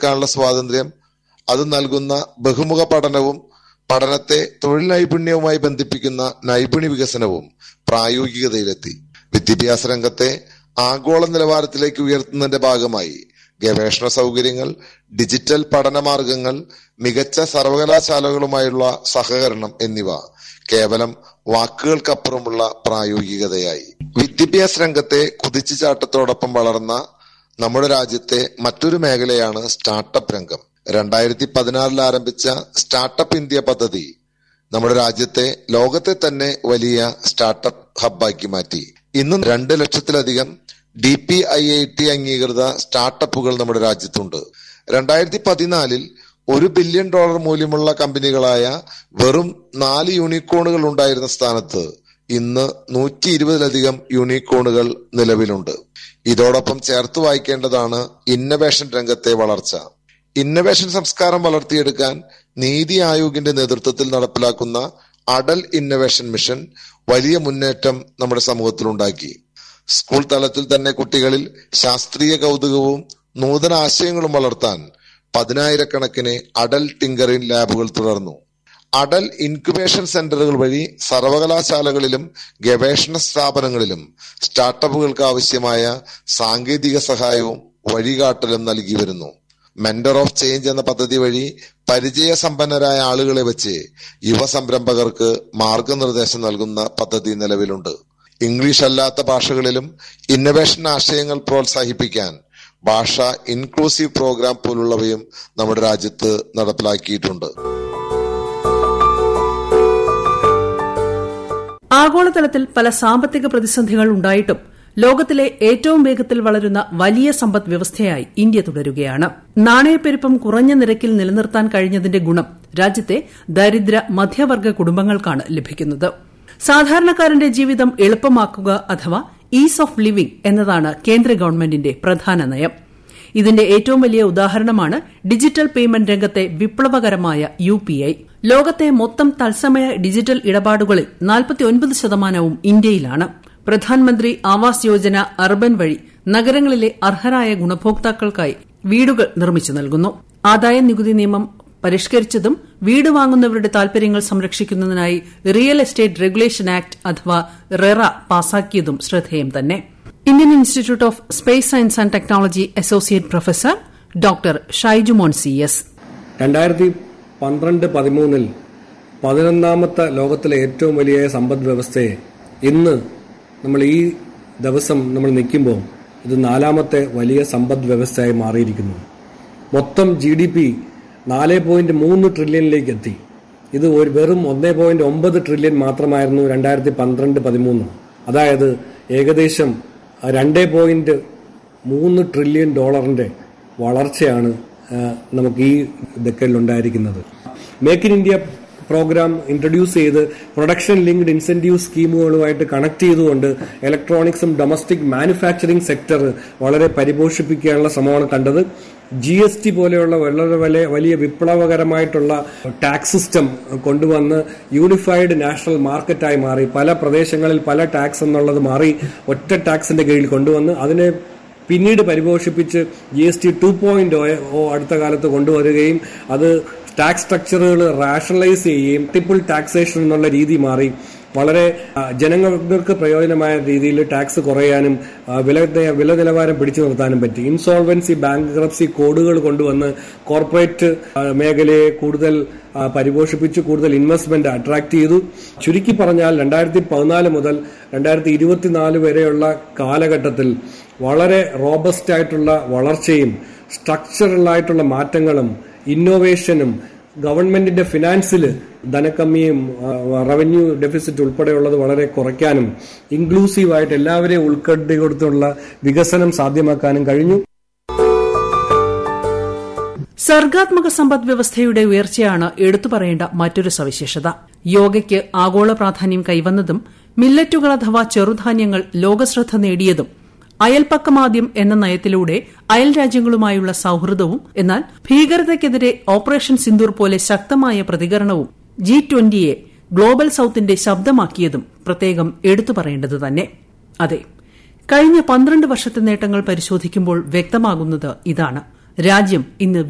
തിരഞ്ഞെടുക്കാനുള്ള സ്വാതന്ത്ര്യം അത് നൽകുന്ന ബഹുമുഖ പഠനവും പഠനത്തെ തൊഴിൽ നൈപുണ്യവുമായി ബന്ധിപ്പിക്കുന്ന നൈപുണ്യ വികസനവും പ്രായോഗികതയിലെത്തി വിദ്യാഭ്യാസ രംഗത്തെ ആഗോള നിലവാരത്തിലേക്ക് ഉയർത്തുന്നതിന്റെ ഭാഗമായി ഗവേഷണ സൗകര്യങ്ങൾ ഡിജിറ്റൽ പഠനമാർഗങ്ങൾ മികച്ച സർവകലാശാലകളുമായുള്ള സഹകരണം എന്നിവ കേവലം വാക്കുകൾക്കപ്പുറമുള്ള പ്രായോഗികതയായി വിദ്യാഭ്യാസ രംഗത്തെ കുതിച്ചുചാട്ടത്തോടൊപ്പം വളർന്ന നമ്മുടെ രാജ്യത്തെ മറ്റൊരു മേഖലയാണ് സ്റ്റാർട്ടപ്പ് രംഗം രണ്ടായിരത്തി പതിനാറിൽ ആരംഭിച്ച സ്റ്റാർട്ടപ്പ് ഇന്ത്യ പദ്ധതി നമ്മുടെ രാജ്യത്തെ ലോകത്തെ തന്നെ വലിയ സ്റ്റാർട്ടപ്പ് ഹബ്ബാക്കി മാറ്റി ഇന്ന് രണ്ട് ലക്ഷത്തിലധികം D P I I T അംഗീകൃത സ്റ്റാർട്ടപ്പുകൾ നമ്മുടെ രാജ്യത്തുണ്ട് രണ്ടായിരത്തി പതിനാലിൽ ഒരു ബില്യൺ ഡോളർ മൂല്യമുള്ള കമ്പനികളായ വെറും നാല് യൂണിക്കോണുകൾ ഉണ്ടായിരുന്ന സ്ഥാനത്ത് ഇന്ന് നൂറ്റി ഇരുപതിലധികം യൂണിക്കോണുകൾ നിലവിലുണ്ട് ഇതോടൊപ്പം ചേർത്ത് വായിക്കേണ്ടതാണ് ഇന്നവേഷൻ രംഗത്തെ വളർച്ച ഇന്നവേഷൻ സംസ്കാരം വളർത്തിയെടുക്കാൻ നീതി ആയോഗിന്റെ നേതൃത്വത്തിൽ നടപ്പിലാക്കുന്ന അടൽ ഇന്നവേഷൻ മിഷൻ വലിയ മുന്നേറ്റം നമ്മുടെ സമൂഹത്തിലുണ്ടാക്കി സ്കൂൾ തലത്തിൽ തന്നെ കുട്ടികളിൽ ശാസ്ത്രീയ കൗതുകവും നൂതന ആശയങ്ങളും വളർത്താൻ പതിനായിരക്കണക്കിന് അടൽ ടിങ്കറിംഗ് ലാബുകൾ തുടർന്നു അടൽ ഇൻക്യുബേഷൻ സെന്ററുകൾ വഴി സർവകലാശാലകളിലും ഗവേഷണ സ്ഥാപനങ്ങളിലും സ്റ്റാർട്ടപ്പുകൾക്ക് ആവശ്യമായ സാങ്കേതിക സഹായവും വഴികാട്ടലും നൽകി വരുന്നു മെന്റർ ഓഫ് ചേഞ്ച് എന്ന പദ്ധതി വഴി പരിചയസമ്പന്നരായ ആളുകളെ വെച്ച് യുവ സംരംഭകർക്ക് മാർഗനിർദ്ദേശം നൽകുന്ന പദ്ധതി നിലവിലുണ്ട് ഇംഗ്ലീഷ് അല്ലാത്ത ഭാഷകളിലും ഇന്നവേഷൻ ആശയങ്ങൾ പ്രോത്സാഹിപ്പിക്കാൻ ഭാഷ ഇൻക്ലൂസീവ് പ്രോഗ്രാം പോലുള്ളവയും നമ്മുടെ രാജ്യത്ത് നടപ്പിലാക്കിയിട്ടുണ്ട് ആഗോളതലത്തിൽ പല സാമ്പത്തിക പ്രതിസന്ധികൾ ഉണ്ടായിട്ടും ലോകത്തിലെ ഏറ്റവും വേഗത്തിൽ വളരുന്ന വലിയ സമ്പദ് വ്യവസ്ഥയായി ഇന്ത്യ തുടരുകയാണ് നാണയപ്പെരുപ്പം കുറഞ്ഞ നിരക്കിൽ നിലനിർത്താൻ കഴിഞ്ഞതിന്റെ ഗുണം രാജ്യത്തെ ദരിദ്ര മധ്യവർഗ കുടുംബങ്ങൾക്കാണ് ലഭിക്കുന്നത് സാധാരണക്കാരന്റെ ജീവിതം എളുപ്പമാക്കുക അഥവാ ഈസ് ഓഫ് ലിവിംഗ് എന്നതാണ് കേന്ദ്ര ഗവൺമെന്റിന്റെ പ്രധാന നയം ഇതിന്റെ ഏറ്റവും വലിയ ഉദാഹരണമാണ് ഡിജിറ്റൽ പേയ്മെന്റ് രംഗത്തെ വിപ്ലവകരമായ യു പി ഐ ലോകത്തെ മൊത്തം തത്സമയ ഡിജിറ്റൽ ഇടപാടുകളിൽ നാൽപ്പത്തിയൊൻപത് ശതമാനവും ഇന്ത്യയിലാണ് പ്രധാനമന്ത്രി ആവാസ് യോജന അർബൻ വഴി നഗരങ്ങളിലെ അർഹരായ ഗുണഭോക്താക്കൾക്കായി വീടുകൾ നിർമ്മിച്ചു നൽകുന്നു ആദായ നികുതി നിയമം പരിഷ്കരിച്ചതും വീട് വാങ്ങുന്നവരുടെ താൽപര്യങ്ങൾ സംരക്ഷിക്കുന്നതിനായി റിയൽ എസ്റ്റേറ്റ് റെഗുലേഷൻ ആക്ട് അഥവാ റെറ പാസാക്കിയതും ശ്രദ്ധേയം തന്നെ Indian institute of space science and technology associate professor doctor Shaijumon C S രണ്ടായിരത്തി പന്ത്രണ്ട് പതിമൂന്നിൽ പതിനൊന്നാമത്തെ ലോകത്തിലെ ഏറ്റവും വലിയ സമ്പദ് വ്യവസ്ഥയെ ഇന്ന് നമ്മൾ ഈ ദിവസം നമ്മൾ നിൽക്കുമ്പോൾ ഇത് നാലാമത്തെ വലിയ സമ്പദ് വ്യവസ്ഥയായി മാറിയിരിക്കുന്നു മൊത്തം ജി ഡി പി നാല് പോയിന്റ് മൂന്ന് ട്രില്യണിലേക്ക് എത്തി ഇത് ഒരു വെറും ഒന്നേ പോയിന്റ് ഒമ്പത് ട്രില്യൺ മാത്രമായിരുന്നു രണ്ടായിരത്തി പന്ത്രണ്ട് പതിമൂന്ന് അതായത് ഏകദേശം രണ്ടേ പോയിന്റ് മൂന്ന് ട്രില്യൺ ഡോളറിന്റെ വളർച്ചയാണ് ആ, നമുക്ക് ഈ ഡെക്കഡിൽ ഉണ്ടായിരിക്കുന്നത് make in India program introduce ചെയ്ത് പ്രൊഡക്ഷൻ ലിങ്ക്ഡ് ഇൻസെന്റീവ് സ്കീമുകളുമായിട്ട് കണക്ട് ചെയ്തുകൊണ്ട് ഇലക്ട്രോണിക്സും ഡൊമസ്റ്റിക് മാനുഫാക്ചറിംഗ് സെക്ടർ വളരെ പരിപോഷിപ്പിക്കാനുള്ള ശ്രമമാണ് കണ്ടത് ജി എസ് ടി പോലെയുള്ള വളരെ വലിയ വലിയ വിപ്ലവകരമായിട്ടുള്ള ടാക്സ് സിസ്റ്റം കൊണ്ടുവന്ന് യൂണിഫൈഡ് നാഷണൽ മാർക്കറ്റായി മാറി പല പ്രദേശങ്ങളിൽ പല ടാക്സ് എന്നുള്ളത് മാറി ഒറ്റ ടാക്സിന്റെ കീഴിൽ കൊണ്ടുവന്ന് അതിനെ പിന്നീട് പരിപോഷിപ്പിച്ച് G S T two point O അടുത്ത കാലത്ത് കൊണ്ടുവരികയും അത് ടാക്സ് സ്ട്രക്ചറുകൾ റാഷണലൈസ് ചെയ്യുകയും ട്രിപ്പിൾ ടാക്സേഷൻ എന്നുള്ള രീതി മാറി വളരെ ആ, ജനങ്ങൾക്ക് പ്രയോജനമായ രീതിയിൽ ടാക്സ് കുറയാനും ആ, വില വില നിലവാരം പിടിച്ചു നിർത്താനും പറ്റി ഇൻസോൾവൻസി ബാങ്ക്രപ്സി കോഡുകൾ കൊണ്ടുവന്ന് കോർപ്പറേറ്റ് ആ, മേഖലയെ കൂടുതൽ ആ, പരിപോഷിപ്പിച്ചു കൂടുതൽ ഇൻവെസ്റ്റ്മെന്റ് അട്രാക്ട് ചെയ്തു ചുരുക്കി പറഞ്ഞാൽ രണ്ടായിരത്തി പതിനാല് മുതൽ രണ്ടായിരത്തി ഇരുപത്തിനാല് വരെയുള്ള കാലഘട്ടത്തിൽ വളരെ റോബസ്റ്റ് ആയിട്ടുള്ള വളർച്ചയും സ്ട്രക്ചറൽ ആയിട്ടുള്ള മാറ്റങ്ങളും ഇന്നോവേഷനും ഗവൺമെന്റിന്റെ ഫിനാൻസിൽ ധനക്കമ്മിയും റവന്യൂ ഡെഫിസിറ്റ് ഉൾപ്പെടെയുള്ളത് വളരെ കുറയ്ക്കാനും ഇൻക്ലൂസീവായിട്ട് എല്ലാവരെയും ഉൾക്കട്ടി കൊടുത്തുള്ള വികസനം സാധ്യമാക്കാനും കഴിഞ്ഞു സർഗാത്മക സമ്പദ് വ്യവസ്ഥയുടെ ഉയർച്ചയാണ് എടുത്തു പറയേണ്ട മറ്റൊരു സവിശേഷത യോഗയ്ക്ക് ആഗോള പ്രാധാന്യം കൈവന്നതും മില്ലറ്റുകൾ അഥവാ ചെറുധാന്യങ്ങൾ ലോകശ്രദ്ധ നേടിയതും അയൽപ്പക്കമാദ്യം എന്ന നയത്തിലൂടെ അയൽ രാജ്യങ്ങളുമായുള്ള സൌഹൃദവും എന്നാൽ ഭീകരതയ്ക്കെതിരെ ഓപ്പറേഷൻ സിന്ദൂർ പോലെ ശക്തമായ പ്രതികരണവും ജി ട്വന്റിയെ ഗ്ലോബൽ സൌത്തിന്റെ ശബ്ദമാക്കിയതും പ്രത്യേകം എടുത്തു പറയേണ്ടത് തന്നെ അതെ കഴിഞ്ഞ പന്ത്രണ്ട് വർഷത്തെ നേട്ടങ്ങൾ പരിശോധിക്കുമ്പോൾ വ്യക്തമാകുന്നത് ഇതാണ് രാജ്യം ഇന്ന്